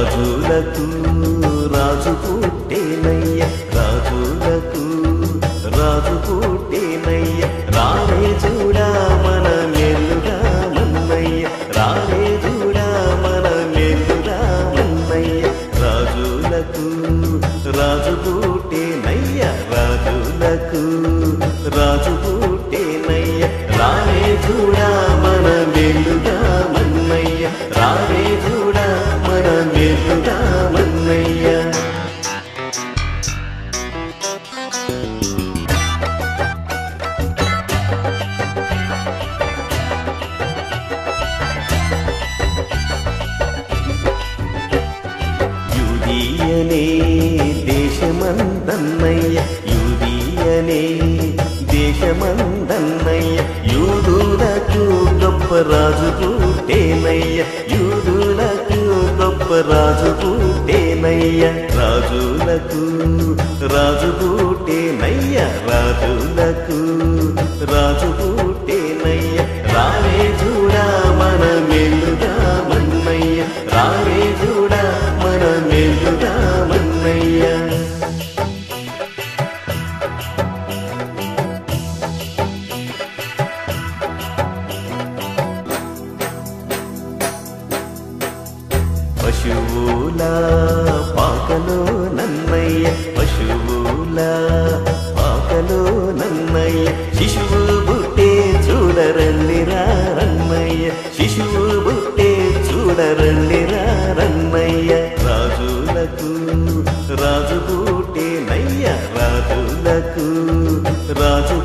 రాజులకు రాజు పుట్టేనయ్య రాజులకు రాజు పుట్టేనయ్య రావే చూడా మన మెల్లుగా మన్నయ్య రావే చూడా మన మెల్లుగా మన్నయ్య రాజులకు రాజు పుట్టేనయ్య రాజులకు రాజు పుట్టేనయ్య రావే చూడా మన మెల్లుగా మన్నయ్య రావే చూడా మన మెల్లుగా మన్నయ్య యూదియనే దేశమందన్నయ్య యూదియనే దేశమందన్నయ్య యూదులకు గొప్ప రాజు పుట్టేనయ్య యూదులకు గొప్ప రాజు పుట్టేనయ్య రాజులకు రాజు పుట్టేనయ్య రాజులకు రాజు పుట్టేనయ్య రావే చూడా మన మెల్లుగా మన్నయ్య రావే చూడా మన మెల్లుగా మన్నయ్య పశువుల పాకలో నన్నయ్య పశువుల పాకలో నన్నయ్య శిశువు బుట్టే చూడరండి రన్నయ్య శిశువు బుట్టే చూడరండి రన్నయ్య రాజులకు రాజు బుట్టే నయ్య రాజులకు రాజు